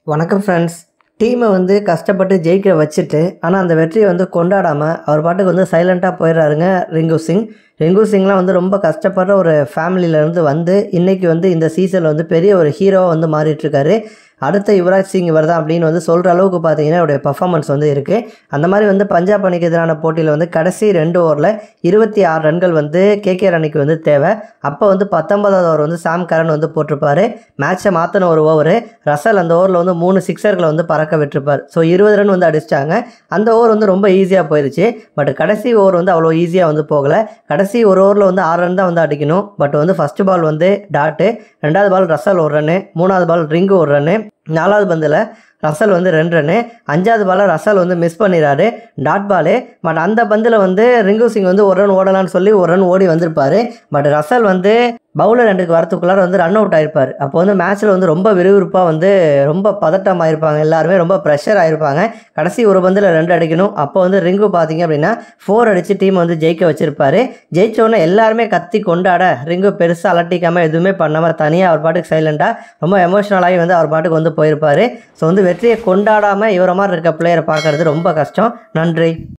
வணக்கம் ஃப்ரெண்ட்ஸ் டீமை வந்து கஷ்டப்பட்டு ஜெயிக்க வச்சுட்டு ஆனால் அந்த வெற்றியை வந்து கொண்டாடாமல் அவர் பாட்டுக்கு வந்து சைலண்ட்டாக போயிடுறாருங்க ரிங்கு சிங் ரிங்கு சிங்லாம் வந்து ரொம்ப கஷ்டப்படுற ஒரு ஃபேமிலியிலேருந்து வந்து இன்றைக்கி வந்து இந்த சீசனில் வந்து பெரிய ஒரு ஹீரோவாக வந்து மாறிட்டுருக்காரு அடுத்த யுவராஜ் சிங் இவர் தான் அப்படின்னு வந்து சொல்கிற அளவுக்கு பார்த்தீங்கன்னா அவருடைய பர்ஃபார்மன்ஸ் வந்து இருக்குது அந்த மாதிரி வந்து பஞ்சாப் அணிக்கு எதிரான போட்டியில் வந்து கடைசி ரெண்டு ஓவரில் இருபத்தி ஆறு ரன்கள் வந்து கேகேஆர் அணிக்கு வந்து தேவை அப்போ வந்து பத்தொன்பதாவது ஓவர் வந்து சாம் கரன் வந்து போட்டிருப்பாரு மேட்சை மாற்றின ஒரு ஓவர் ரசல் அந்த ஓவரில் வந்து மூணு சிக்ஸர்களை வந்து பறக்க விட்டுருப்பார் ஸோ இருபது ரன் வந்து அடிச்சிட்டாங்க அந்த ஓவர் வந்து ரொம்ப ஈஸியாக போயிடுச்சு பட் கடைசி ஓவர் வந்து அவ்வளோ ஈஸியாக வந்து போகலை கடைசி ஒரு ஓவரில் வந்து ஆறு ரன் தான் வந்து அடிக்கணும் பட் வந்து ஃபஸ்ட்டு பால் வந்து டாட்டு ரெண்டாவது பால் ரசல் ஒரு ரன்னு மூணாவது பால் ரிங்கு ஒரு ரன்னு நாலாவது பந்தில் ரசல் வந்து ரெண்டு ரன்னு அஞ்சாவது பாலில் ரசல் வந்து மிஸ் பண்ணிடுறாரு டாட் பாலு பட் அந்த பந்தில் வந்து ரிங்கு சிங் வந்து ஒரு ரன் ஓடலாம்னு சொல்லி ஒரு ரன் ஓடி வந்திருப்பாரு பட் ரசல் வந்து பவுலர் ரெண்டுக்கு வரத்துக்குள்ளார வந்து ரன் அவுட் ஆயிருப்பார் அப்போ வந்து மேட்ச்சில் வந்து ரொம்ப விறுவிறுப்பாக வந்து ரொம்ப பதட்டம் ஆயிருப்பாங்க எல்லாருமே ரொம்ப ப்ரெஷர் ஆயிருப்பாங்க கடைசி ஒரு பந்தில் ரெண்டு அடிக்கணும் அப்போ வந்து ரிங்கு பார்த்தீங்க அப்படின்னா ஃபோர் அடித்து டீம் வந்து ஜெயிக்க வச்சிருப்பாரு ஜெயிச்ச உடனே எல்லாருமே கத்தி கொண்டாட ரிங்கு பெருசாக அலட்டிக்காமல் எதுவுமே பண்ணாமல் தனியாக அவர் பாட்டுக்கு சைலண்டாக ரொம்ப எமோஷனலாகி வந்து அவர் பாட்டுக்கு வந்து போயிருப்பார் ஸோ வந்து வெற்றியை கொண்டாடாமல் இவர மாதிரி இருக்க பிளேயரை பார்க்கறது ரொம்ப கஷ்டம் நன்றி